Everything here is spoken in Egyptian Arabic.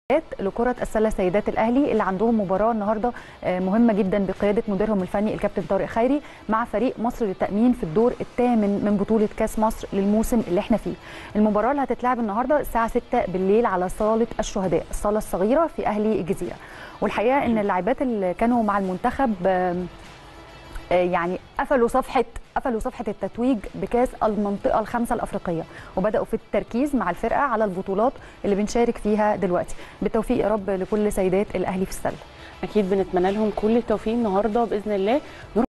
لكرة السلة سيدات الأهلي اللي عندهم مباراة النهاردة مهمة جدا بقيادة مديرهم الفني الكابتن طارق خيري مع فريق مصر للتأمين في الدور الثامن من بطولة كاس مصر للموسم اللي احنا فيه المباراة اللي هتتلعب النهاردة الساعة 6 بالليل على صالة الشهداء الصالة الصغيرة في أهلي الجزيرة والحقيقة إن اللاعبات اللي كانوا مع المنتخب يعني قفلوا صفحه قفلوا صفحه التتويج بكاس المنطقه الخمسه الافريقيه وبداوا في التركيز مع الفرقه على البطولات اللي بنشارك فيها دلوقتي بالتوفيق يا رب لكل سيدات الاهلي في السله اكيد بنتمنى لهم كل التوفيق النهارده باذن الله